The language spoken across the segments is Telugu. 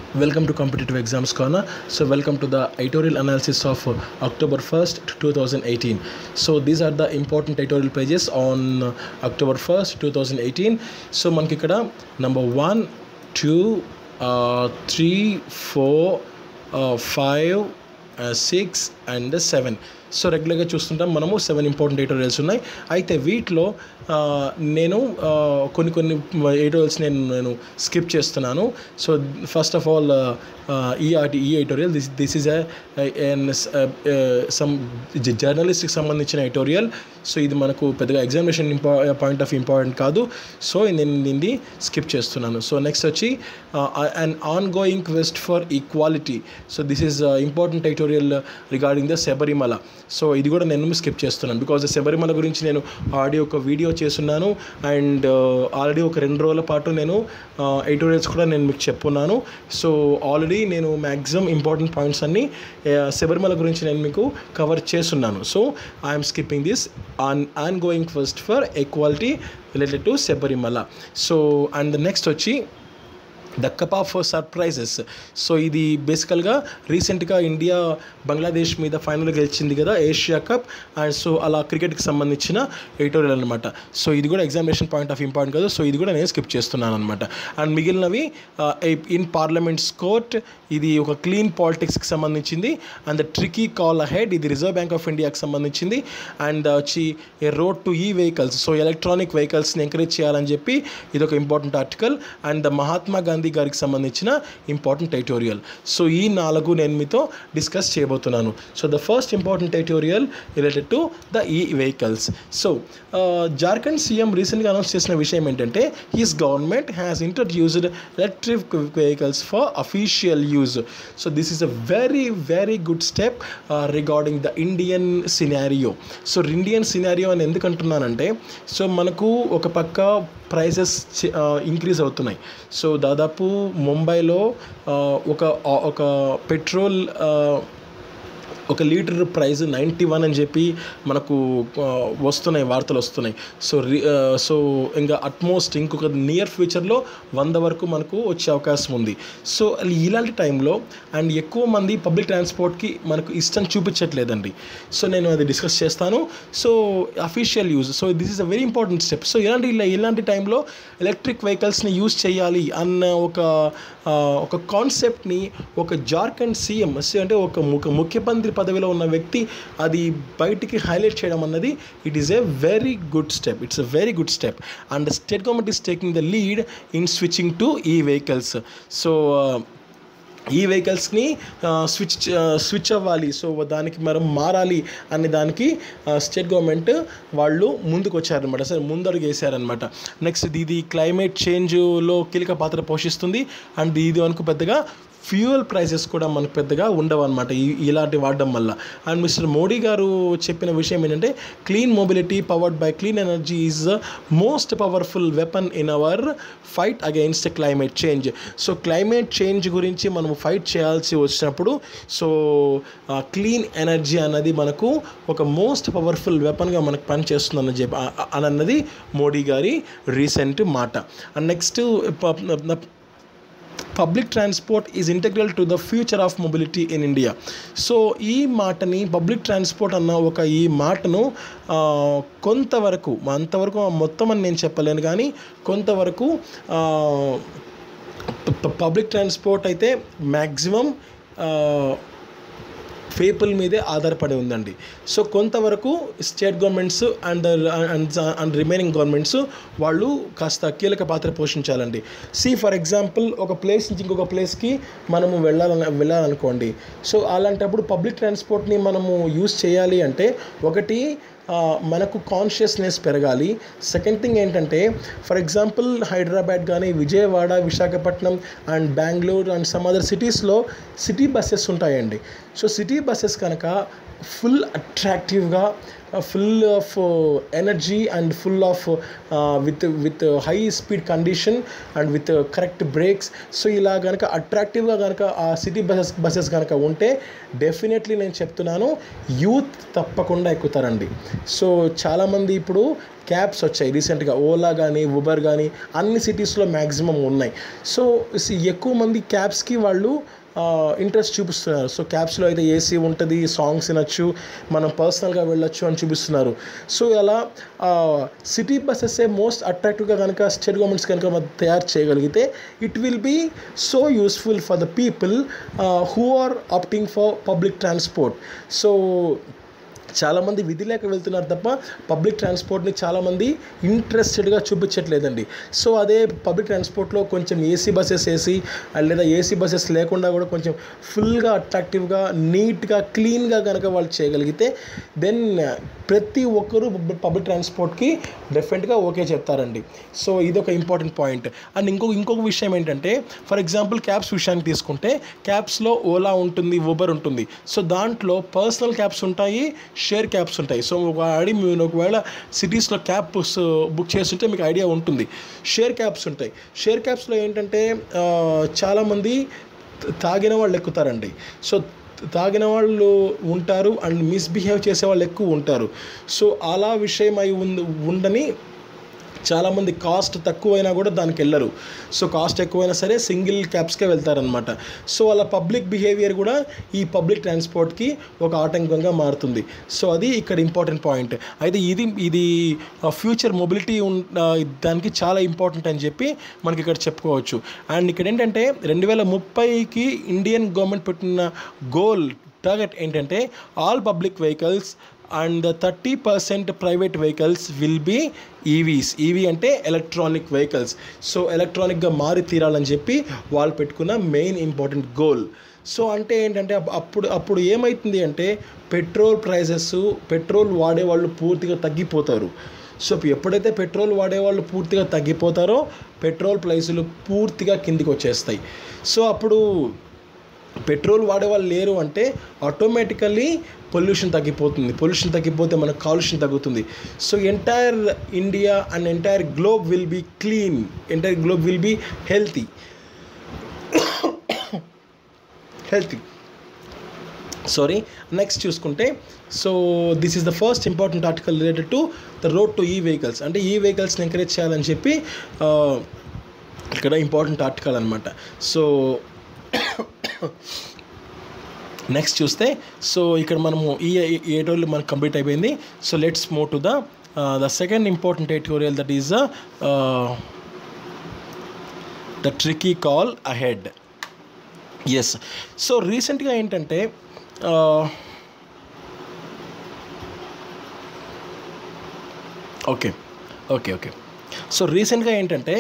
Welcome to Competitive Exams Corner. So, welcome to the editorial analysis of uh, October 1st, 2018. So, these are the important editorial pages on uh, October 1st, 2018. So, మనకి ఇక్కడ number one, two, uh, three, four, uh, five, six and seven so రెగ్యులర్గా చూస్తుంటాం మనము సెవెన్ ఇంపార్టెంట్ ఎడిటోరియల్స్ ఉన్నాయి అయితే వీటిలో ఆ, నేను ఆ, కొన్ని కొన్ని ఎడిటోరియల్స్ నేను నేను స్కిప్ చేస్తున్నాను సో ఫస్ట్ ఆఫ్ ఆల్ ఈ ఆర్టి ఈ editorial this this is some జర్నలిస్ట్కి సంబంధించిన ఎడిటోరియల్ సో ఇది మనకు పెద్దగా ఎగ్జామినేషన్ ఇంపా పాయింట్ ఆఫ్ ఇంపార్టెంట్ కాదు సో నేను దీన్ని స్కిప్ చేస్తున్నాను సో నెక్స్ట్ వచ్చి and ongoing quest for equality so this is important editorial regarding the Sabarimala so ఇది కూడా నేను స్కిప్ చేస్తున్నాను బికాజ్ శబరిమల గురించి నేను ఆడియో ఒక వీడియో చేస్తున్నాను అండ్ ఆల్రెడీ ఒక రెండు రోజుల పాటు నేను ఎడిటోరియల్స్ కూడా నేను మీకు చెప్పున్నాను సో ఆల్రెడీ నేను మ్యాక్సిమం ఇంపార్టెంట్ పాయింట్స్ అన్ని ఆ, శబరిమల గురించి నేను మీకు కవర్ చేస్తున్నాను so I'm skipping this on ongoing first for equality related to Sabarimala so and next వచ్చి the cup of surprises so ఇది బేసికల్గా రీసెంట్గా ఇండియా బంగ్లాదేశ్ మీద ఫైనల్ గెలిచింది కదా ఏషియా కప్ అండ్ సో అలా క్రికెట్కి సంబంధించిన ఎడిటోరియల్ అనమాట సో ఇది కూడా ఎగ్జామినేషన్ పాయింట్ ఆఫ్ ఇంపార్టెంట్ కదా సో ఇది కూడా నేను స్కిప్ చేస్తున్నాను అనమాట అండ్ మిగిలినవి ఇన్ పార్లమెంట్స్ కోర్ట్ ఇది ఒక క్లీన్ పాలిటిక్స్కి సంబంధించింది and the tricky call ahead ఇది రిజర్వ్ బ్యాంక్ ఆఫ్ ఇండియాకి సంబంధించింది అండ్ వచ్చి ఏ రోడ్ టు ఈ వెహికల్స్ సో ఎలక్ట్రానిక్ వెహికల్స్ని ఎంకరేజ్ చేయాలని చెప్పి ఇది ఒక important article and the Mahatma Gandhi గారికి సంబంధించిన ఇంపార్టెంట్ ఎడిటోరియల్ సో ఈ నాలుగు నేను మీతో డిస్కస్ చేయబోతున్నాను so the first important editorial related to the e vehicles so Jharkhand CM రీసెంట్గా అనౌన్స్ చేసిన విషయం ఏంటంటే his government has introduced electric vehicles for official use so this is a very very good step regarding the Indian scenario so Indian scenario అని ఎందుకు అంటున్నానంటే సో మనకు ఒక పక్క ప్రైసెస్ ఇంక్రీజ్ అవుతున్నాయి సో దాదాపు ముంబైలో ఆ, ఒక ఒక పెట్రోల్ ఆ, ఒక లీటర్ ప్రైస్ నైంటీ వన్ అని చెప్పి మనకు ఆ, వస్తున్నాయి వార్తలు వస్తున్నాయి సో రి ఆ, సో ఇంకా అట్మోస్ట్ ఇంకొక నియర్ ఫ్యూచర్లో వంద వరకు మనకు వచ్చే అవకాశం ఉంది సో ఇలాంటి టైంలో అండ్ ఎక్కువ మంది పబ్లిక్ ట్రాన్స్పోర్ట్కి మనకు ఇష్టం చూపించట్లేదండి సో నేను అది డిస్కస్ చేస్తాను so official use so this is a very important step so ఇలాంటి ఇలా ఇలాంటి టైంలో ఎలక్ట్రిక్ వెహికల్స్ని యూజ్ చేయాలి అన్న ఒక ఆ, ఒక కాన్సెప్ట్ని ఒక జార్ఖండ్ సీఎం అంటే ఒక ముఖ్య ముఖ్యమంత్రి పదవిలో ఉన్న వ్యక్తి అది బయటికి హైలైట్ చేయడం అన్నది it is a very good step it's a very good step and state government is taking the lead in switching to ఈ వెహికల్స్ సో ఈ వెహికల్స్ని స్విచ్ స్విచ్ అవ్వాలి సో దానికి మనం మారాలి అనే దానికి స్టేట్ గవర్నమెంట్ వాళ్ళు ముందుకు వచ్చారనమాట సరే ముందడుగు వేసారనమాట నెక్స్ట్ ఇది క్లైమేట్ చేంజ్లో కీలక పాత్ర పోషిస్తుంది అండ్ ఇది మనకు పెద్దగా ఫ్యూయల్ ప్రైసెస్ కూడా మనకు పెద్దగా ఉండవు అనమాట ఇలాంటి వాడడం వల్ల అండ్ మిస్టర్ మోడీ గారు చెప్పిన విషయం ఏంటంటే clean mobility powered by clean energy is most powerful weapon in our fight against climate change so climate change గురించి మనం ఫైట్ చేయాల్సి వచ్చినప్పుడు సో క్లీన్ ఎనర్జీ అన్నది మనకు ఒక మోస్ట్ పవర్ఫుల్ వెపన్గా మనకు పనిచేస్తుందని చెప్పి ఆ- ఆ- అని అన్నది మోడీ గారి రీసెంట్ మాట and next public transport is integral to the future of mobility in India so ఈ మాటని పబ్లిక్ ట్రాన్స్పోర్ట్ అన్న ఒక ఈ మాటను ఆ, కొంతవరకు అంతవరకు మొత్తం అని నేను చెప్పలేను కానీ కొంతవరకు పబ్లిక్ ట్రాన్స్పోర్ట్ అయితే మ్యాక్సిమం పీపుల్ మీదే ఆధారపడి ఉందండి సో కొంతవరకు state governments and and remaining governments వాళ్ళు కాస్త కీలక పాత్ర పోషించాలండి సి ఫర్ ఎగ్జాంపుల్ ఒక ప్లేస్ నుంచి ఇంకొక ప్లేస్కి మనము వెళ్ళాలని వెళ్ళాలనుకోండి సో అలాంటప్పుడు పబ్లిక్ ట్రాన్స్పోర్ట్ని మనము యూస్ చేయాలి అంటే ఒకటి ఆ, మనకు కాన్షియస్నెస్ పెరగాలి సెకండ్ థింగ్ ఏంటంటే ఫర్ ఎగ్జాంపుల్ హైదరాబాద్ కానీ Vijayawada Visakhapatnam and Bengaluru and some other సిటీస్లో సిటీ బస్సెస్ ఉంటాయండి సో సిటీ బస్సెస్ కనుక ఫుల్ అట్రాక్టివ్గా full of energy and full of with with high speed condition and with correct brakes so ఇలా కనుక అట్రాక్టివ్గా కనుక ఆ సిటీ బస్సెస్ బస్సెస్ కనుక ఉంటే డెఫినెట్లీ నేను చెప్తున్నాను యూత్ తప్పకుండా ఎక్కుతారండి సో చాలామంది ఇప్పుడు క్యాబ్స్ వచ్చాయి రీసెంట్గా ఓలా కానీ ఉబర్ కానీ అన్ని సిటీస్లో మ్యాక్సిమం ఉన్నాయి సో ఎక్కువ మంది క్యాబ్స్కి వాళ్ళు ఇంట్రెస్ట్ చూపిస్తున్నారు సో క్యాబ్స్లో అయితే ఏసీ ఉంటుంది సాంగ్స్ వినొచ్చు మనం పర్సనల్గా వెళ్ళొచ్చు అని చూపిస్తున్నారు సో అలా సిటీ బస్సెస్ మోస్ట్ అట్రాక్టివ్గా కనుక స్టేట్ గవర్నమెంట్స్ కనుక మనం తయారు చేయగలిగితే it will be so useful for the people who are opting for public transport so చాలామంది విధి లేక వెళ్తున్నారు తప్ప పబ్లిక్ ట్రాన్స్పోర్ట్ని చాలామంది ఇంట్రెస్టెడ్గా చూపించట్లేదండి సో అదే పబ్లిక్ ట్రాన్స్పోర్ట్లో కొంచెం ఏసీ బస్సెస్ వేసి లేదా ఏసీ బస్సెస్ లేకుండా కూడా కొంచెం ఫుల్గా అట్రాక్టివ్గా నీట్గా క్లీన్గా కనుక వాళ్ళు చేయగలిగితే దెన్ ప్రతి ఒక్కరూ పబ్లిక్ ట్రాన్స్పోర్ట్కి డెఫినెట్గా ఓకే చెప్తారండి సో ఇది ఒక ఇంపార్టెంట్ పాయింట్ అండ్ ఇంకొక ఇంకొక విషయం ఏంటంటే ఫర్ ఎగ్జాంపుల్ క్యాబ్స్ విషయానికి తీసుకుంటే క్యాబ్స్లో ఓలా ఉంటుంది ఊబర్ ఉంటుంది సో దాంట్లో పర్సనల్ క్యాబ్స్ ఉంటాయి షేర్ క్యాబ్స్ ఉంటాయి సో ఒక ఐడి మీరు ఒకవేళ సిటీస్లో క్యాబ్స్ బుక్ చేస్తుంటే మీకు ఐడియా ఉంటుంది షేర్ క్యాబ్స్ ఉంటాయి షేర్ క్యాబ్స్లో ఏంటంటే ఆ, చాలామంది తాగిన వాళ్ళు ఎక్కుతారండి సో తాగిన వాళ్ళు ఉంటారు అండ్ మిస్బిహేవ్ చేసే వాళ్ళు ఎక్కువ ఉంటారు సో అలా విషయం అయి ఉంది ఉండని చాలామంది కాస్ట్ తక్కువైనా కూడా దానికి వెళ్ళరు సో కాస్ట్ ఎక్కువైనా సరే సింగిల్ క్యాబ్స్కే వెళ్తారనమాట సో అలా పబ్లిక్ బిహేవియర్ కూడా ఈ పబ్లిక్ ట్రాన్స్పోర్ట్కి ఒక ఆటంకంగా మారుతుంది సో అది ఇక్కడ ఇంపార్టెంట్ పాయింట్ అయితే ఇది ఇది ఫ్యూచర్ మొబిలిటీ దానికి చాలా ఇంపార్టెంట్ అని చెప్పి మనకి ఇక్కడ చెప్పుకోవచ్చు అండ్ ఇక్కడ ఏంటంటే రెండు వేల ముప్పైకి ఇండియన్ గవర్నమెంట్ పెట్టిన గోల్ టార్గెట్ ఏంటంటే all public vehicles and thirty percent private vehicles will be EVs EV అంటే ఎలక్ట్రానిక్ వెహికల్స్ సో ఎలక్ట్రానిక్గా మారి తీరాలని చెప్పి వాళ్ళు పెట్టుకున్న మెయిన్ ఇంపార్టెంట్ గోల్ సో అంటే ఏంటంటే అప్- అప్పుడు అప్పుడు ఏమవుతుంది అంటే పెట్రోల్ ప్రైజెస్ పెట్రోల్ వాడేవాళ్ళు పూర్తిగా తగ్గిపోతారు సో ఎప్పుడైతే పెట్రోల్ వాడేవాళ్ళు పూర్తిగా తగ్గిపోతారో పెట్రోల్ ప్రైసులు పూర్తిగా కిందికి వచ్చేస్తాయి సో అప్పుడు పెట్రోల్ వాడేవాళ్ళు లేరు అంటే ఆటోమేటికల్లీ పొల్యూషన్ తగ్గిపోతుంది పొల్యూషన్ తగ్గిపోతే మన కాలుష్యం తగ్గుతుంది so entire India and entire globe will be clean entire globe will be healthy healthy sorry next చూసుకుంటే so this is the first important article related to the road to ఈ వెహికల్స్ అంటే ఈ వెహికల్స్ని ఎంకరేజ్ చేయాలని చెప్పి ఆ, ఇక్కడ ఇంపార్టెంట్ ఆర్టికల్ అనమాట సో నెక్స్ట్ చూస్తే సో ఇక్కడ మనము ఈ ఈ ఎడిటోరియల్ మనకు కంప్లీట్ అయిపోయింది so let's move to the the second important editorial that is the the tricky call ahead yes so రీసెంట్గా ఏంటంటే ఓకే ఓకే ఓకే సో రీసెంట్గా ఏంటంటే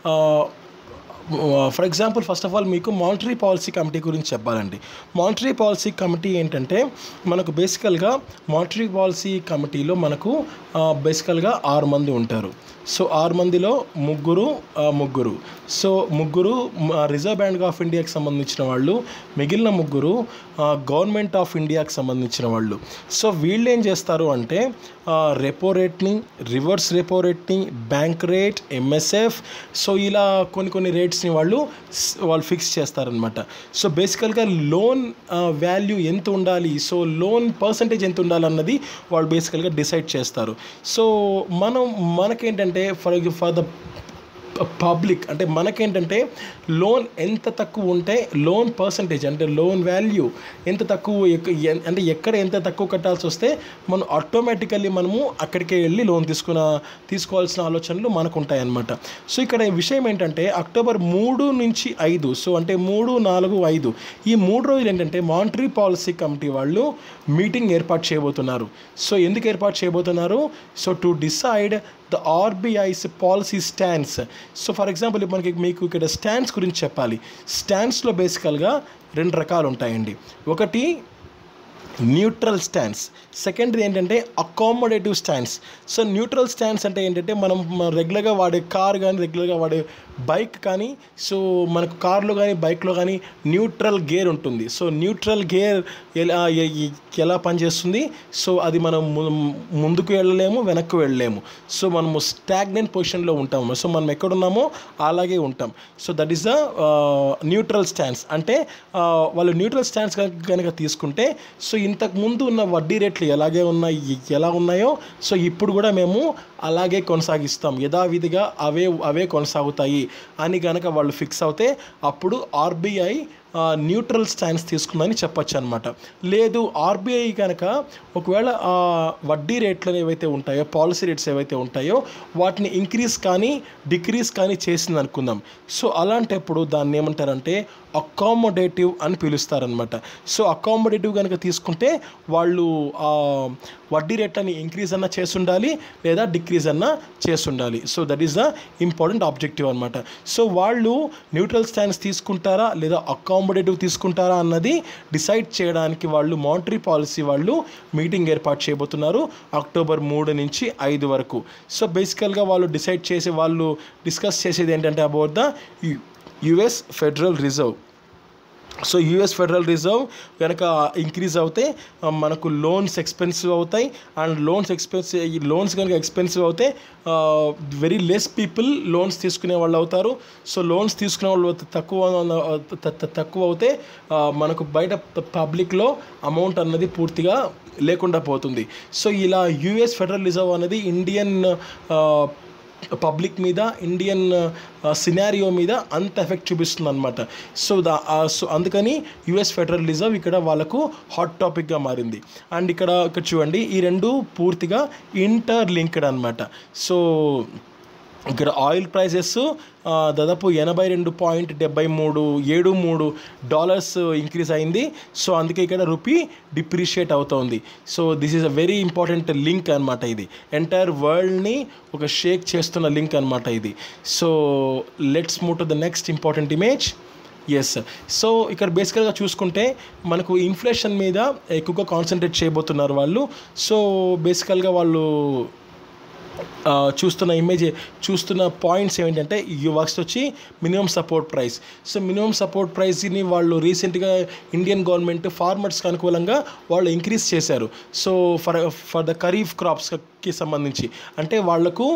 for example first of all మీకు మానిటరీ పాలసీ కమిటీ గురించి చెప్పాలండి మానిటరీ పాలసీ కమిటీ ఏంటంటే మనకు బేసికల్గా మానిటరీ పాలసీ కమిటీలో మనకు బేసికల్గా ఆరు మంది ఉంటారు సో ఆరు మందిలో ముగ్గురు ఆ, ముగ్గురు సో ముగ్గురు మ- రిజర్వ్ బ్యాంక్ ఆఫ్ ఇండియాకి సంబంధించిన వాళ్ళు మిగిలిన ముగ్గురు ఆ, గవర్నమెంట్ ఆఫ్ ఇండియాకి సంబంధించిన వాళ్ళు సో వీళ్ళు ఏం చేస్తారు అంటే ఆ, రెపో రేట్ని రివర్స్ రెపో రేట్ని బ్యాంక్ రేట్ ఎంఎస్ఎఫ్ సో ఇలా కొన్ని కొన్ని రేట్స్ని వాళ్ళు స్- వాళ్ళు ఫిక్స్ చేస్తారనమాట సో బేసికల్గా లోన్ వాల్యూ ఎంత ఉండాలి సో లోన్ పర్సంటేజ్ ఎంత ఉండాలన్నది వాళ్ళు బేసికల్గా డిసైడ్ చేస్తారు సో మనం మనకేంటంటే ఫర్ ఫర్ ద పబ్లిక్ అంటే మనకేంటంటే లోన్ ఎంత తక్కువ ఉంటే లోన్ పర్సంటేజ్ అంటే లోన్ వాల్యూ ఎంత తక్కువ ఎక్క- ఎన్- అంటే ఎక్కడ ఎంత తక్కువ కట్టాల్సి వస్తే మనం ఆటోమేటికల్లీ మనము అక్కడికే వెళ్ళి లోన్ తీసుకున్న తీసుకోవాల్సిన ఆలోచనలు మనకు ఉంటాయన్నమాట సో ఇక్కడ విషయం ఏంటంటే అక్టోబర్ మూడు నుంచి ఐదు సో అంటే మూడు నాలుగు ఐదు ఈ మూడు రోజులు ఏంటంటే మానిటరీ పాలసీ కమిటీ వాళ్ళు మీటింగ్ ఏర్పాటు చేయబోతున్నారు సో ఎందుకు ఏర్పాటు చేయబోతున్నారు so to decide the RBI's policy stands so for example ఇప్పుడు మనకి మీకు ఇక్కడ స్టాండ్స్ గురించి చెప్పాలి స్టాండ్స్లో బేసికల్గా రెండు రకాలు ఉంటాయండి ఒకటి న్యూట్రల్ స్టాండ్స్ సెకండరీ ఏంటంటే accommodative stands so neutral stands అంటే ఏంటంటే మనం రెగ్యులర్గా వాడే కార్ కానీ రెగ్యులర్గా వాడే బైక్ కానీ సో మనకు కార్లో కానీ బైక్లో కానీ న్యూట్రల్ గేర్ ఉంటుంది సో న్యూట్రల్ గేర్ ఎలా ఎ- ఎ- ఎలా పనిచేస్తుంది సో అది మనం ము- ముందుకు వెళ్ళలేము వెనక్కి వెళ్ళలేము సో మనము స్టాగ్నెంట్ పొజిషన్లో ఉంటాము సో మనం ఎక్కడున్నామో అలాగే ఉంటాం so that is the neutral stands అంటే ఆ, వాళ్ళు న్యూట్రల్ స్టాండ్స్ కనుక తీసుకుంటే సో ఇంతకు ముందు ఉన్న వడ్డీ రేట్లు ఎలాగే ఉన్నాయి ఎలా ఉన్నాయో సో ఇప్పుడు కూడా మేము అలాగే కొనసాగిస్తాం యథావిధిగా అవే అవే కొనసాగుతాయి అని కనుక వాళ్ళు ఫిక్స్ అవుతే అప్పుడు ఆర్బీఐ న్యూట్రల్ స్టాండ్స్ తీసుకుందని చెప్పొచ్చు అనమాట లేదు ఆర్బీఐ కనుక ఒకవేళ ఆ వడ్డీ రేట్లు ఏవైతే ఉంటాయో పాలసీ రేట్స్ ఏవైతే ఉంటాయో వాటిని ఇంక్రీజ్ కానీ డిక్రీజ్ కానీ చేసింది అనుకుందాం సో అలాంటప్పుడు దాన్ని ఏమంటారంటే అకామోడేటివ్ అని పిలుస్తారనమాట సో అకామోడేటివ్ కనుక తీసుకుంటే వాళ్ళు ఆ వడ్డీ రేట్లని ఇంక్రీజ్ అన్న చేసి ఉండాలి లేదా డిక్రీజ్ అన్న చేసి ఉండాలి so that is the important objective అనమాట సో వాళ్ళు న్యూట్రల్ స్టాండ్స్ తీసుకుంటారా లేదా అకామోడేటివ్ తీసుకుంటారా అన్నది డిసైడ్ చేయడానికి వాళ్ళు మానిటరీ పాలసీ వాళ్ళు మీటింగ్ ఏర్పాటు చేయబోతున్నారు అక్టోబర్ మూడు నుంచి ఐదు వరకు సో బేసికల్గా వాళ్ళు డిసైడ్ చేసి వాళ్ళు డిస్కస్ చేసేది ఏంటంటే about the US federal reserve so US federal reserve కనుక ఇంక్రీజ్ అవుతే ఆ, మనకు లోన్స్ ఎక్స్పెన్సివ్ అవుతాయి అండ్ లోన్స్ ఎక్స్పెన్సివ్ ఈ లోన్స్ కనుక ఎక్స్పెన్సివ్ అవుతే వెరీ లెస్ పీపుల్ లోన్స్ తీసుకునే వాళ్ళు అవుతారు సో లోన్స్ తీసుకునే వాళ్ళు తక్కువ త- త- తక్కువ అవుతే ఆ, మనకు బయట పబ్లిక్లో అమౌంట్ అన్నది పూర్తిగా లేకుండా పోతుంది సో ఇలా యూఎస్ ఫెడరల్ రిజర్వ్ అనేది ఇండియన్ పబ్లిక్ మీద ఇండియన్ సినారియో మీద అంత ఎఫెక్ట్ చూపిస్తుంది అనమాట సో దా సో అందుకని యుఎస్ ఫెడరల్ రిజర్వ్ ఇక్కడ వాళ్ళకు హాట్ టాపిక్గా మారింది అండ్ ఇక్కడ ఇక్కడ చూడండి ఈ రెండు పూర్తిగా ఇంటర్ లింక్డ్ అనమాట సో ఇక్కడ ఆయిల్ ప్రైసెస్ ఆ, దాదాపు ఎనభై రెండు పాయింట్ డెబ్బై మూడు ఏడు మూడు డాలర్స్ ఇంక్రీజ్ అయింది సో అందుకే ఇక్కడ రూపీ డిప్రిషియేట్ అవుతోంది so this is a very important link అనమాట ఇది ఎంటైర్ వరల్డ్ని ఒక షేక్ చేస్తున్న లింక్ అనమాట ఇది so let's move to the next important image yes so ఇక్కడ బేసికల్గా చూసుకుంటే మనకు ఇన్ఫ్లేషన్ మీద ఎక్కువగా కాన్సన్ట్రేట్ చేయబోతున్నారు వాళ్ళు సో బేసికల్గా వాళ్ళు ఆ, చూస్తున్న ఇమేజ్ చూస్తున్న పాయింట్స్ ఏంటంటే ఈ ఫస్ట్ వచ్చి minimum support price so minimum support ప్రైస్ని వాళ్ళు రీసెంట్గా ఇండియన్ గవర్నమెంట్ ఫార్మర్స్కి అనుకూలంగా వాళ్ళు ఇంక్రీజ్ చేశారు so for for the kharif క్రాప్స్కి సంబంధించి అంటే వాళ్లకు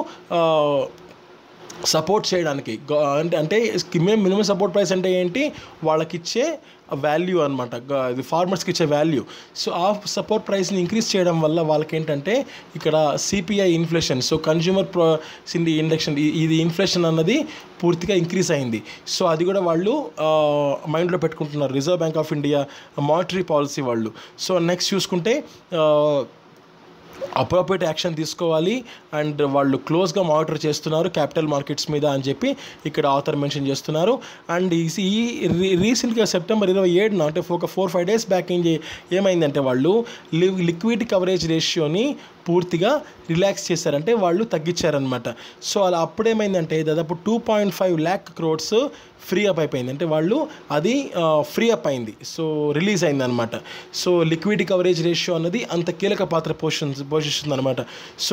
సపోర్ట్ చేయడానికి గ- అంటే అంటే మినిమం మినిమం సపోర్ట్ ప్రైస్ అంటే ఏంటి వాళ్ళకి ఇచ్చే వాల్యూ అనమాట ఇది ఫార్మర్స్కి ఇచ్చే వాల్యూ సో ఆ సపోర్ట్ ప్రైస్ని ఇంక్రీజ్ చేయడం వల్ల వాళ్ళకి ఏంటంటే ఇక్కడ సిపిఐ ఇన్ఫ్లేషన్ సో కన్జ్యూమర్ ప్రో సిండి ఇండక్షన్ ఇది ఇన్ఫ్లేషన్ అన్నది పూర్తిగా ఇంక్రీజ్ అయింది సో అది కూడా వాళ్ళు మైండ్లో పెట్టుకుంటున్నారు reserve bank of India monetary policy వాళ్ళు సో నెక్స్ట్ చూసుకుంటే ఆ, అప్రోప్రియేట్ యాక్షన్ తీసుకోవాలి అండ్ వాళ్ళు క్లోజ్గా మానిటర్ చేస్తున్నారు క్యాపిటల్ మార్కెట్స్ మీద అని చెప్పి ఇక్కడ ఆథర్ మెన్షన్ చేస్తున్నారు అండ్ ఈ ఈ రీ- రీసెంట్గా సెప్టెంబర్ ఇరవై ఏడున అంటే ఒక ఫోర్ ఫైవ్ డేస్ బ్యాక్ ఏం చే- ఏమైందంటే వాళ్ళు లి లిక్విడ్ కవరేజ్ రేషియోని పూర్తిగా రిలాక్స్ చేశారంటే వాళ్ళు తగ్గించారనమాట సో అలా అప్పుడేమైందంటే దాదాపు two point five lakh crores free up అయిపోయింది అంటే వాళ్ళు అది ఫ్రీ అప్ అయింది సో రిలీజ్ అయింది అనమాట సో లిక్విడ్ కవరేజ్ రేషియో అన్నది అంత కీలక పాత్ర పోషి పోషిస్తుంది అనమాట సో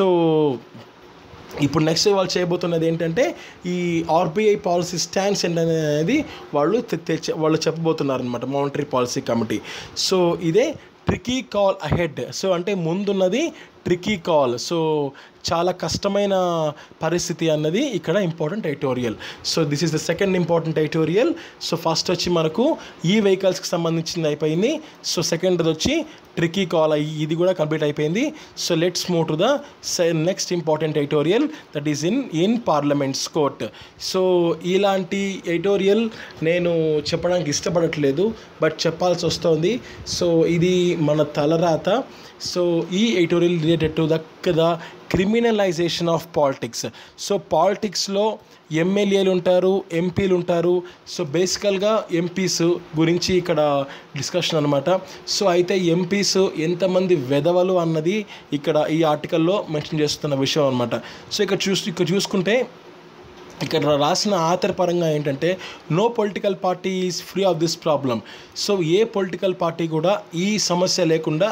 ఇప్పుడు నెక్స్ట్ వాళ్ళు చేయబోతున్నది ఏంటంటే ఈ ఆర్బీఐ పాలసీ స్టాండ్స్ ఏంటనేది వాళ్ళు తె- తెచ్చ వాళ్ళు చెప్పబోతున్నారు అనమాట మానిటరీ పాలసీ కమిటీ సో ఇదే ట్రికీ కాల్ అహెడ్ సో అంటే ముందున్నది ట్రికీ కాల్ సో చాలా కష్టమైన పరిస్థితి అన్నది ఇక్కడ important editorial so this is the second important editorial so first వచ్చి మనకు ఈ వెహికల్స్కి సంబంధించింది అయిపోయింది సో సెకండ్ వచ్చి ట్రికీ కాల్ అయ్యి ఇది కూడా కంప్లీట్ అయిపోయింది so let's move to the next important editorial that is in in parliament's court so ఇలాంటి ఎడిటోరియల్ నేను చెప్పడానికి ఇష్టపడట్లేదు బట్ చెప్పాల్సి వస్తుంది సో ఇది మన తలరాత సో ఈ editorial related to the the criminalisation of politics so పాలిటిక్స్లో ఎమ్మెల్యేలు ఉంటారు ఎంపీలు ఉంటారు సో బేసికల్గా ఎంపీస్ గురించి ఇక్కడ డిస్కషన్ అనమాట సో అయితే ఎంపీస్ ఎంతమంది వెధవలు అన్నది ఇక్కడ ఈ ఆర్టికల్లో మెన్షన్ చేస్తున్న విషయం అనమాట సో ఇక్కడ చూస్ ఇక్కడ చూసుకుంటే ఇక్కడ రాసిన ఆథర్ పరంగా ఏంటంటే no political party is free of this problem so ఏ పొలిటికల్ పార్టీ కూడా ఈ సమస్య లేకుండా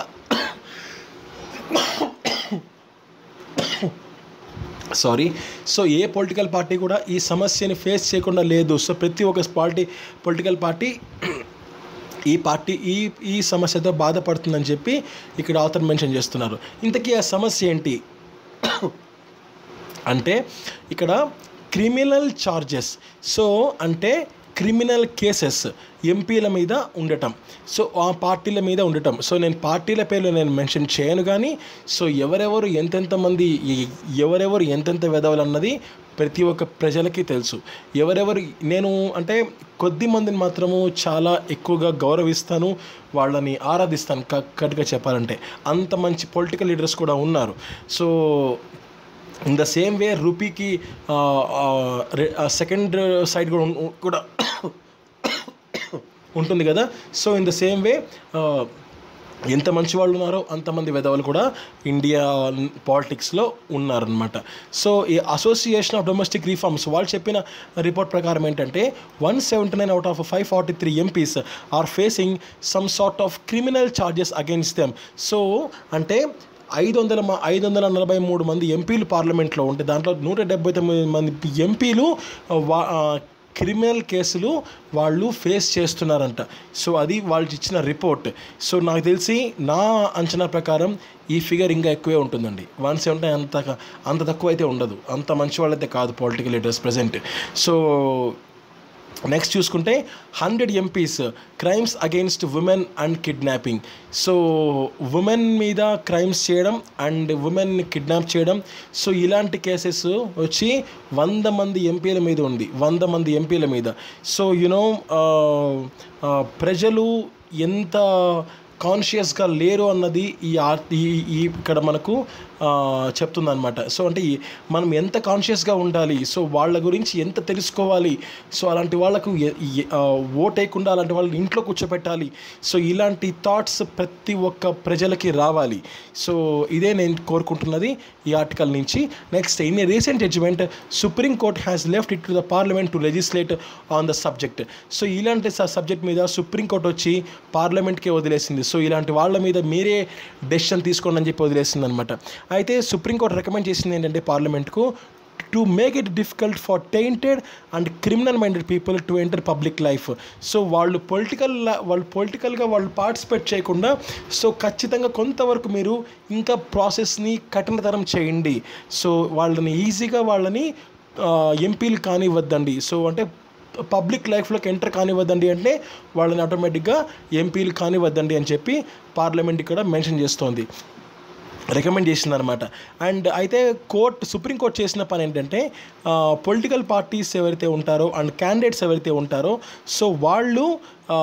సారీ సో ఏ పొలిటికల్ పార్టీ కూడా ఈ సమస్యని ఫేస్ చేయకుండా లేదు సో ప్రతి ఒక్క పార్టీ పొలిటికల్ పార్టీ ఈ పార్టీ ఈ ఈ సమస్యతో బాధపడుతుందని చెప్పి ఇక్కడ ఆథర్ మెన్షన్ చేస్తున్నారు ఇంతకీ ఆ సమస్య ఏంటి అంటే ఇక్కడ క్రిమినల్ చార్జెస్ సో అంటే క్రిమినల్ కేసెస్ ఎంపీల మీద ఉండటం సో ఆ పార్టీల మీద ఉండటం సో నేను పార్టీల పేర్లు నేను మెన్షన్ చేయను కానీ సో ఎవరెవరు ఎంతెంత మంది ఎ- ఎవరెవరు ఎంతెంత వెదవలు అన్నది ప్రతి ఒక్క ప్రజలకి తెలుసు ఎవరెవరు నేను అంటే కొద్ది మందిని మాత్రము చాలా ఎక్కువగా గౌరవిస్తాను వాళ్ళని ఆరాధిస్తాను క- కరెక్ట్గా చెప్పాలంటే అంత మంచి పొలిటికల్ లీడర్స్ కూడా ఉన్నారు so in the same way రూపీకి సెకండ్ సైడ్ కూడా ఉన్- కూడా ఉంటుంది కదా so in the same way ఎంత మంచి వాళ్ళు ఉన్నారో అంతమంది వెధవలు కూడా ఇండియా పాలిటిక్స్లో ఉన్నారనమాట సో ఈ అసోసియేషన్ ఆఫ్ డొమెస్టిక్ రిఫార్మ్స్ వాళ్ళు చెప్పిన రిపోర్ట్ ప్రకారం ఏంటంటే one seventy nine out of five forty three MPs are facing some sort of criminal charges against them so అంటే ఐదు వందల మ- ఐదు వందల నలభై మూడు మంది ఎంపీలు పార్లమెంట్లో ఉంటే దాంట్లో నూట డెబ్బై తొమ్మిది మంది ఎంపీలు వా- ఆ, క్రిమినల్ కేసులు వాళ్ళు ఫేస్ చేస్తున్నారంట సో అది వాళ్ళు ఇచ్చిన రిపోర్ట్ సో నాకు తెలిసి నా అంచనా ప్రకారం ఈ ఫిగర్ ఇంకా ఎక్కువే ఉంటుందండి వన్ సెవెంటీ అంత అంత తక్కువ అయితే ఉండదు అంత మంచి వాళ్ళైతే కాదు political leaders present so next చూసుకుంటే hundred MPs crimes against women and kidnapping so women మీద క్రైమ్స్ చేయడం అండ్ ఉమెన్ని కిడ్నాప్ చేయడం సో ఇలాంటి కేసెస్ వచ్చి వంద మంది ఎంపీల మీద ఉంది వంద మంది ఎంపీల మీద సో యునో ప్రజలు ఎంత కాన్షియస్గా లేరు అన్నది ఈ ఆర్ ఈ ఈ ఇక్కడ మనకు చెప్తుందన్నమాట సో అంటే ఈ- మనం ఎంత కాన్షియస్గా ఉండాలి సో వాళ్ళ గురించి ఎంత తెలుసుకోవాలి సో అలాంటి వాళ్ళకు ఎ- ఎ- ఆ, ఓట్ వేయకుండా అలాంటి వాళ్ళని ఇంట్లో కూర్చోపెట్టాలి సో ఇలాంటి థాట్స్ ప్రతి ఒక్క ప్రజలకి రావాలి సో ఇదే నేను కోరుకుంటున్నది ఈ ఆర్టికల్ నుంచి next in a recent judgement supreme court has left it to the parliament to legislate on the subject so ఇలాంటి సబ్జెక్ట్ మీద సుప్రీం కోర్ట్ వచ్చి పార్లమెంట్కే వదిలేసింది సో ఇలాంటి వాళ్ళ మీద మీరే డెసిషన్ తీసుకోండి అని చెప్పి వదిలేసింది అనమాట అయితే సుప్రీంకోర్టు రికమెండ్ చేసింది ఏంటంటే పార్లమెంట్కు to make it difficult for tainted and criminal minded people to enter public life so వాళ్ళు పొలిటికల్ వాళ్ళు పొలిటికల్గా వాళ్ళు పార్టిసిపేట్ చేయకుండా సో ఖచ్చితంగా కొంతవరకు మీరు ఇంకా ప్రాసెస్ని కఠినతరం చేయండి సో వాళ్ళని ఈజీగా వాళ్ళని ఆ, ఎంపీలు కానివ్వద్దండి సో అంటే పబ్లిక్ లైఫ్లోకి ఎంటర్ కానివ్వద్దండి అంటే వాళ్ళని ఆటోమేటిక్గా ఎంపీలు కానివ్వద్దండి అని చెప్పి పార్లమెంట్ ఇక్కడ మెన్షన్ చేస్తోంది రికమెండ్ చేసింది అనమాట అండ్ అయితే కోర్ట్ సుప్రీంకోర్టు చేసిన పని ఏంటంటే పొలిటికల్ పార్టీస్ ఎవరైతే ఉంటారో అండ్ క్యాండిడేట్స్ ఎవరైతే ఉంటారో సో వాళ్ళు ఆ,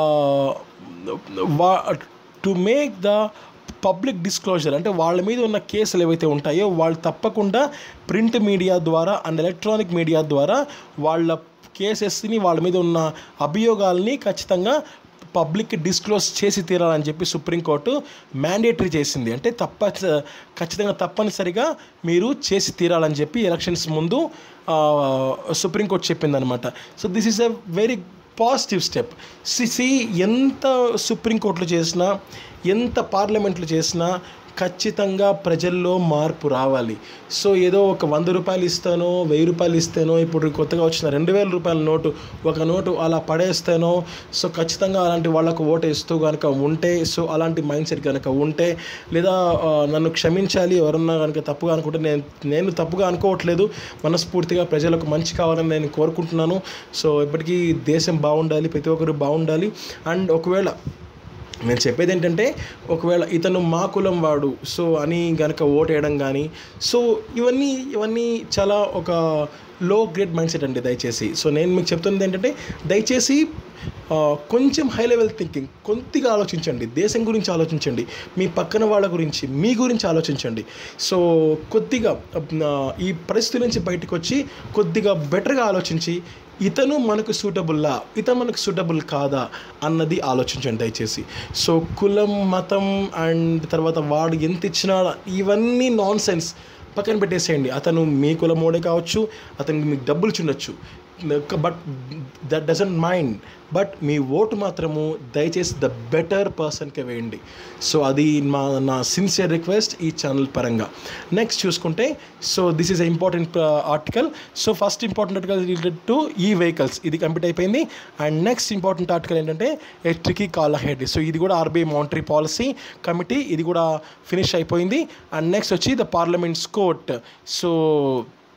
వా to make the public disclosure అంటే వాళ్ళ మీద ఉన్న కేసులు ఏవైతే ఉంటాయో వాళ్ళు తప్పకుండా ప్రింట్ మీడియా ద్వారా అండ్ ఎలక్ట్రానిక్ మీడియా ద్వారా వాళ్ళ కేసెస్ని వాళ్ళ మీద ఉన్న అభియోగాల్ని ఖచ్చితంగా పబ్లిక్ డిస్క్లోజ్ చేసి తీరాలని చెప్పి సుప్రీంకోర్టు మ్యాండేటరీ చేసింది అంటే తప్ప ఖచ్చితంగా తప్పనిసరిగా మీరు చేసి తీరాలని చెప్పి ఎలక్షన్స్ ముందు ఆ, సుప్రీంకోర్టు చెప్పిందనమాట so this is a very positive step సిసి ఎంత సుప్రీంకోర్టులో చేసినా ఎంత పార్లమెంట్లో చేసినా ఖచ్చితంగా ప్రజల్లో మార్పు రావాలి సో ఏదో ఒక వంద రూపాయలు ఇస్తానో వెయ్యి రూపాయలు ఇస్తానో ఇప్పుడు కొత్తగా వచ్చిన రెండు వేల రూపాయల నోటు ఒక నోటు అలా పడేస్తానో సో ఖచ్చితంగా అలాంటి వాళ్ళకు ఓటు వేస్తూ కనుక ఉంటే సో అలాంటి మైండ్ సెట్ కనుక ఉంటే లేదా ఆ, నన్ను క్షమించాలి ఎవరన్నా కనుక తప్పుగా అనుకుంటే నేను నేను తప్పుగా అనుకోవట్లేదు మనస్ఫూర్తిగా ప్రజలకు మంచి కావాలని నేను కోరుకుంటున్నాను సో ఇప్పటికీ దేశం బాగుండాలి ప్రతి ఒక్కరు బాగుండాలి అండ్ ఒకవేళ నేను చెప్పేది ఏంటంటే ఒకవేళ ఇతను మా కులం వాడు సో అని గనక ఓటేయడం కానీ సో ఇవన్నీ ఇవన్నీ చాలా ఒక లో గ్రేడ్ మైండ్ సెట్ అండి దయచేసి సో నేను మీకు చెప్తున్నది ఏంటంటే దయచేసి ఆ, కొంచెం హై లెవెల్ థింకింగ్ కొద్దిగా ఆలోచించండి దేశం గురించి ఆలోచించండి మీ పక్కన వాళ్ళ గురించి మీ గురించి ఆలోచించండి సో కొద్దిగా ఆ, ఈ పరిస్థితి నుంచి బయటకు వచ్చి కొద్దిగా బెటర్గా ఆలోచించి ఇతను మనకు సూటబుల్లా ఇతను మనకు సూటబుల్ కాదా అన్నది ఆలోచించండి దయచేసి సో కులం మతం అండ్ తర్వాత వాడు ఎంత ఇచ్చినా ఇవన్నీ నాన్ సెన్స్ పక్కన పెట్టేసేయండి అతను మీ కులమోడే కావచ్చు అతనికి మీకు డబ్బులు చుండొచ్చు but that doesn't mind but మీ ఓటు మాత్రము దయచేసి ద బెటర్ పర్సన్కే వేయండి సో అది మా నా సిన్సియర్ రిక్వెస్ట్ ఈ ఛానల్ పరంగా నెక్స్ట్ చూసుకుంటే so this is a important article so first important article related to ఈ వెహికల్స్ ఇది కంప్లీట్ అయిపోయింది అండ్ నెక్స్ట్ ఇంపార్టెంట్ ఆర్టికల్ ఏంటంటే a tricky call ahead so ఇది కూడా ఆర్బీఐ మానిటరీ పాలసీ కమిటీ ఇది కూడా ఫినిష్ అయిపోయింది అండ్ నెక్స్ట్ వచ్చి the parliament's court so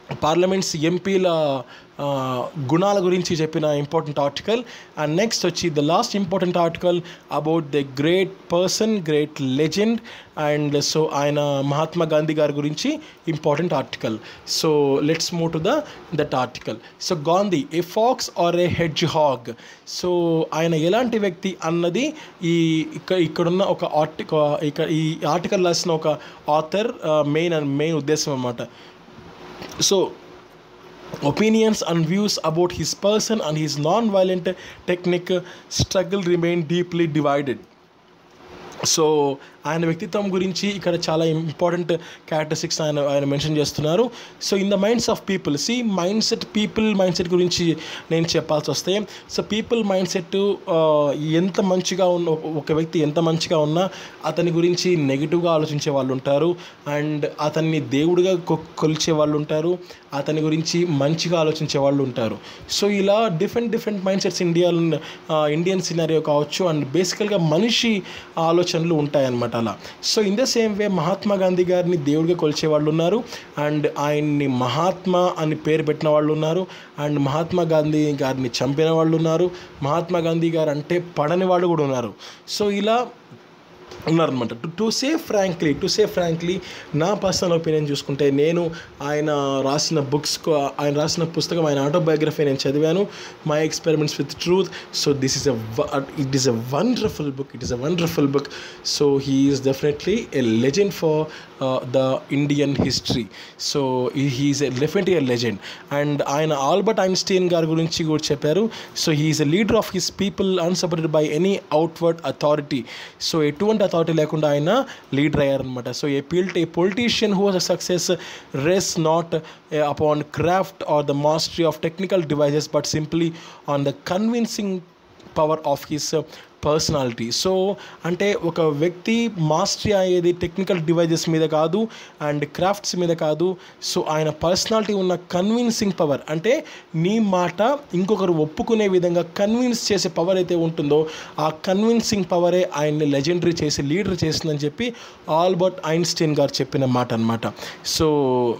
parliament's ఎంపీల ఆ, గుణాల గురించి చెప్పిన ఇంపార్టెంట్ ఆర్టికల్ అండ్ నెక్స్ట్ వచ్చి the last important article about the great person great legend and so ఆయన మహాత్మా గాంధీ గారి గురించి important article so let's move to the that article so Gandhi a fox or a hedgehog so ఆయన ఎలాంటి వ్యక్తి అన్నది ఈ ఇక్కడ ఇక్కడున్న ఒక ఆర్టిక ఇక్కడ ఈ ఆర్టికల్ రాసిన ఒక ఆథర్ మెయిన్ అండ్ మెయిన్ ఉద్దేశం అన్నమాట so opinions and views about his person and his non-violent technique struggle remain deeply divided so ఆయన వ్యక్తిత్వం గురించి ఇక్కడ చాలా ఇంపార్టెంట్ క్యారెక్టరిస్టిక్స్ ఆయన ఆయన మెన్షన్ చేస్తున్నారు so in the minds of people సి mindset people mindset గురించి నేను చెప్పాల్సి వస్తే సో పీపుల్ మైండ్ సెట్ ఎంత మంచిగా ఉన్న ఒక వ్యక్తి ఎంత మంచిగా ఉన్నా అతని గురించి నెగిటివ్గా ఆలోచించే వాళ్ళు ఉంటారు అండ్ అతన్ని దేవుడిగా కొ- కొలిచే వాళ్ళు ఉంటారు అతని గురించి మంచిగా ఆలోచించే వాళ్ళు ఉంటారు సో ఇలా different different mindsets India Indian scenario కావచ్చు అండ్ బేసికల్గా మనిషి ఆలోచనలు ఉంటాయన్నమాట అలా so in the same way Mahatma Gandhi గారిని దేవుడిగా కొలిచే వాళ్ళు ఉన్నారు అండ్ ఆయన్ని మహాత్మా అని పేరు పెట్టిన వాళ్ళు ఉన్నారు అండ్ మహాత్మా గాంధీ గారిని చంపిన వాళ్ళు ఉన్నారు మహాత్మా గాంధీ గారు అంటే పడని వాళ్ళు కూడా ఉన్నారు సో ఇలా ఉన్నారనమాట to to say frankly to say frankly నా పర్సనల్ ఒపీనియన్ చూసుకుంటే నేను ఆయన రాసిన బుక్స్ ఆయన రాసిన పుస్తకం ఆయన ఆటోబయోగ్రఫీ నేను చదివాను my experiments with truth so this is a it is a wonderful book it is a wonderful book so he is definitely a legend for the Indian history so he is definitely a legend and ఆయన ఆల్బర్ట్ ఐన్స్టీన్ గారి గురించి కూడా చెప్పారు so he is a leader of his people unsupported by any outward authority so ఎటువంటి అథారిటీ లేకుండా ఆయన లీడర్ అయ్యారనమాట సో ఏ పిల్ట్ a politician who was a success rests not upon craft or the mastery of technical devices but simply on the convincing power of his personality so అంటే ఒక వ్యక్తి మాస్టరీ అయ్యేది టెక్నికల్ డివైజెస్ మీద కాదు అండ్ క్రాఫ్ట్స్ మీద కాదు సో ఆయన పర్సనాలిటీ ఉన్న కన్విన్సింగ్ పవర్ అంటే నీ మాట ఇంకొకరు ఒప్పుకునే విధంగా కన్విన్స్ చేసే పవర్ అయితే ఉంటుందో ఆ కన్విన్సింగ్ పవరే ఆయన్ని లెజెండరీ చేసి లీడర్ చేసిందని చెప్పి ఆల్బర్ట్ ఐన్స్టీన్ గారు చెప్పిన మాట అనమాట సో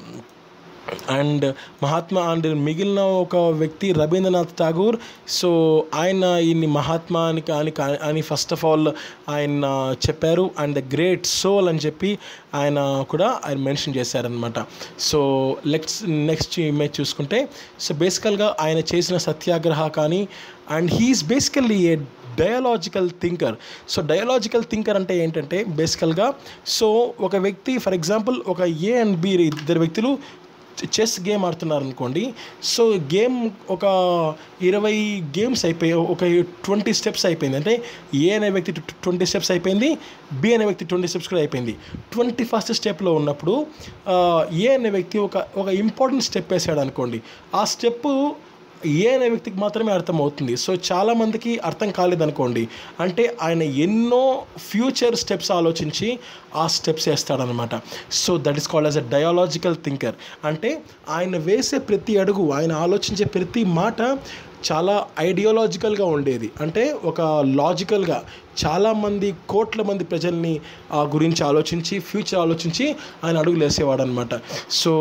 అండ్ మహాత్మా అండ్ మిగిలిన ఒక వ్యక్తి రవీంద్రనాథ్ ఠాగూర్ సో ఆయన ఈయన్ని మహాత్మా అని అని అని ఫస్ట్ ఆఫ్ ఆల్ ఆయన చెప్పారు అండ్ ద గ్రేట్ సోల్ అని చెప్పి ఆయన కూడా ఆయన మెన్షన్ చేశారనమాట సో నెక్స్ట్ నెక్స్ట్ ఇమేజ్ చూసుకుంటే సో బేసికల్గా ఆయన చేసిన సత్యాగ్రహ కానీ and he is basically a dialogical thinker so dialogical thinker అంటే ఏంటంటే బేసికల్గా సో ఒక వ్యక్తి ఫర్ ఎగ్జాంపుల్ ఒక ఏ అండ్ బి ఇద్దరు వ్యక్తులు చెస్ గేమ్ ఆడుతున్నారు అనుకోండి సో గేమ్ ఒక ఇరవై గేమ్స్ అయిపోయి ఒక ట్వంటీ స్టెప్స్ అయిపోయింది అంటే ఏ అనే వ్యక్తి ట్వంటీ స్టెప్స్ అయిపోయింది బి అనే వ్యక్తి ట్వంటీ స్టెప్స్ కూడా అయిపోయింది ట్వంటీ ఫస్ట్ స్టెప్లో ఉన్నప్పుడు ఆ, ఏ అనే వ్యక్తి ఒక ఒక ఇంపార్టెంట్ స్టెప్ వేసాడు అనుకోండి ఆ స్టెప్ ఏ అనే వ్యక్తికి మాత్రమే అర్థమవుతుంది సో చాలామందికి అర్థం కాలేదనుకోండి అంటే ఆయన ఎన్నో ఫ్యూచర్ స్టెప్స్ ఆలోచించి ఆ స్టెప్స్ వేస్తాడనమాట so that is called as a dialogical thinker అంటే ఆయన వేసే ప్రతి అడుగు ఆయన ఆలోచించే ప్రతి మాట చాలా ఐడియాలజికల్గా ఉండేది అంటే ఒక లాజికల్గా చాలామంది కోట్ల మంది ప్రజల్ని ఆ గురించి ఆలోచించి ఫ్యూచర్ ఆలోచించి ఆయన అడుగులు వేసేవాడు అనమాట so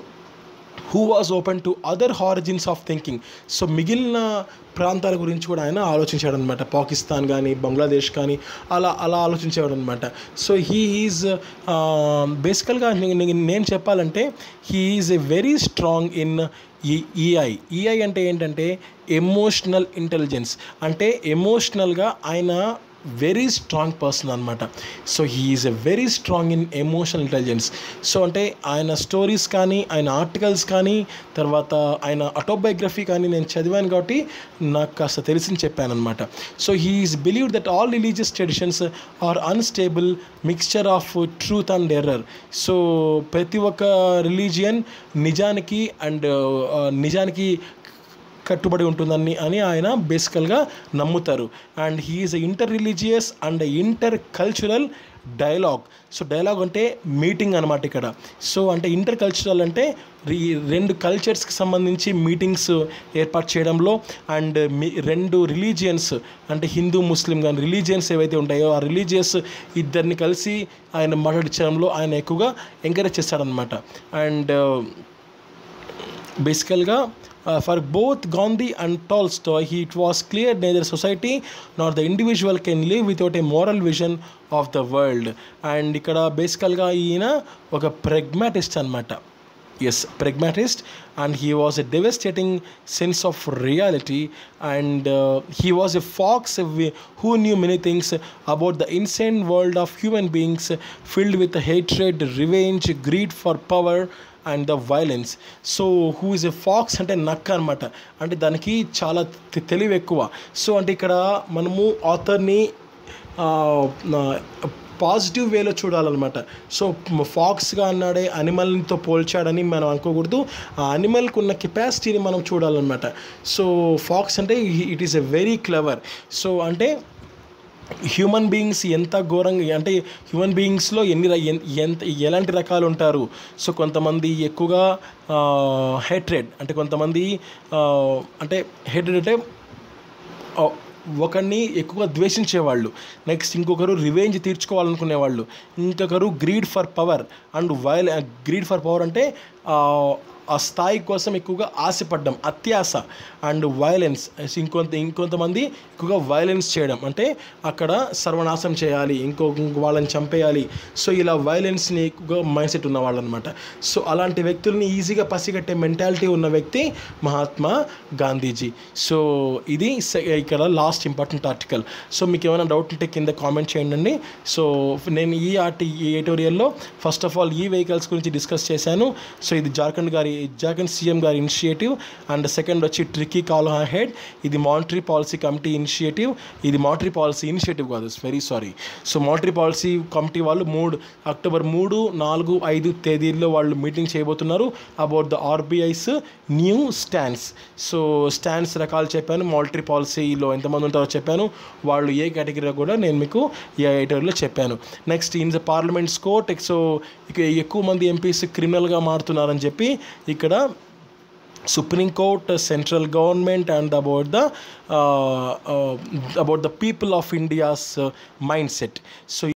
who was open to other horizons of thinking so మిగిలిన ప్రాంతాల గురించి కూడా ఆయన ఆలోచించాడు అనమాట పాకిస్తాన్ కానీ బంగ్లాదేశ్ కానీ అలా అలా ఆలోచించేవాడు అనమాట సో హీ ఈజ్ బేసికల్గా నేను చెప్పాలంటే he is a very strong in ఈ ఈఐ ఈఐ అంటే ఏంటంటే ఎమోషనల్ ఇంటెలిజెన్స్ అంటే ఎమోషనల్గా ఆయన వెరీ స్ట్రాంగ్ పర్సన్ అనమాట so he is a very strong in emotional intelligence so అంటే ఆయన స్టోరీస్ కానీ ఆయన ఆర్టికల్స్ కానీ తర్వాత ఆయన ఆటోబయోగ్రఫీ కానీ నేను చదివాను కాబట్టి నాకు కాస్త తెలిసింది చెప్పాను అనమాట so he is believe that all religious traditions are unstable mixture of truth and error so ప్రతి ఒక్క రిలీజియన్ నిజానికి అండ్ నిజానికి కట్టుబడి ఉంటుందని అని ఆయన బేసికల్గా నమ్ముతారు and he is interreligious and intercultural dialogue so dialogue అంటే మీటింగ్ అనమాట ఇక్కడ సో అంటే ఇంటర్ కల్చరల్ అంటే రి- రెండు కల్చర్స్కి సంబంధించి మీటింగ్స్ ఏర్పాటు చేయడంలో అండ్ మీ రెండు రిలీజియన్స్ అంటే హిందూ ముస్లిం కానీ రిలీజియన్స్ ఏవైతే ఉంటాయో ఆ రిలీజియస్ ఇద్దరిని కలిసి ఆయన మాట్లాడించడంలో ఆయన ఎక్కువగా ఎంకరేజ్ చేస్తాడనమాట అండ్ బేసికల్గా for both Gandhi and Tolstoy he it was clear neither society not the individual can live without a moral vision of the world and ఇక్కడ బేసికల్గా ఈయన ఒక ప్రెగ్మాటిస్ట్ అనమాట yes pragmatist and he was a devastating sense of reality and uh, he was a fox who knew many things about the insane world of human beings filled with hatred revenge greed for power and the violence so who is a fox అంటే నక్క అనమాట అంటే దానికి చాలా తె- తెలివి ఎక్కువ సో అంటే ఇక్కడ మనము ఆథర్ని పాజిటివ్ వేలో చూడాలన్నమాట సో ఫాక్స్గా అన్నాడే అనిమల్తో పోల్చాడని మనం అనుకోకూడదు ఆ అనిమల్కి ఉన్న కెపాసిటీని మనం చూడాలన్నమాట సో ఫాక్స్ అంటే it is a very clever so అంటే హ్యూమన్ బీయింగ్స్ ఎంత ఘోరంగా అంటే హ్యూమన్ బీయింగ్స్లో ఎన్ని ర- ఎన్- ఎంత ఎలాంటి రకాలు ఉంటారు సో కొంతమంది ఎక్కువగా హెట్రెడ్ అంటే కొంతమంది ఆ, అంటే హెట్రెడ్ అంటే ఆ, ఒకరిని ఎక్కువగా ద్వేషించేవాళ్ళు నెక్స్ట్ ఇంకొకరు రివెంజ్ తీర్చుకోవాలనుకునేవాళ్ళు ఇంకొకరు greed for power and while greed for power అంటే ఆ, ఆ స్థాయి కోసం ఎక్కువగా ఆశపడ్డం అత్యాశ అండ్ వైలెన్స్ ఇంకొంత ఇంకొంతమంది ఎక్కువగా వైలెన్స్ చేయడం అంటే అక్కడ సర్వనాశనం చేయాలి ఇంకో ఇంకో వాళ్ళని చంపేయాలి సో ఇలా వైలెన్స్ని ఎక్కువగా మైండ్ సెట్ ఉన్న వాళ్ళు అనమాట సో అలాంటి వ్యక్తుల్ని ఈజీగా పసిగట్టే మెంటాలిటీ ఉన్న వ్యక్తి మహాత్మా గాంధీజీ సో ఇది సె- ఇక్కడ లాస్ట్ ఇంపార్టెంట్ ఆర్టికల్ సో మీకు ఏమైనా డౌట్ ఉంటే కింద కామెంట్ చేయండి సో నేను ఈ ఆర్టి ఈ ఎడిటోరియల్లో ఫస్ట్ ఆఫ్ ఆల్ ఈ వెహికల్స్ గురించి డిస్కస్ చేశాను సో ఇది జార్ఖండ్ గారి జార్ఖండ్ సీఎం గారి ఇనిషియేటివ్ అండ్ సెకండ్ వచ్చి ట్రిక్కీ కాల్హా హెడ్ ఇది మానిటరీ పాలసీ కమిటీ ఇనిషియేటివ్ ఇది మానిటరీ పాలసీ ఇనిషియేటివ్ కాదు very sorry so monetary policy committee వాళ్ళు మూడు అక్టోబర్ మూడు నాలుగు ఐదు తేదీల్లో వాళ్ళు మీటింగ్ చేయబోతున్నారు about the RBI's new stands so stands రకాలు చెప్పాను మానిటరీ పాలసీలో ఎంతమంది ఉంటారో చెప్పాను వాళ్ళు ఏ కేటగిరీలో కూడా నేను మీకు ఈ ఎడిటర్లో చెప్పాను next in the parliament's court so ఇక ఎక్కువ మంది ఎంపీస్ క్రిమినల్గా మారుతున్నారని చెప్పి ఇక్కడ supreme court central government and about the about the people of India's mindset so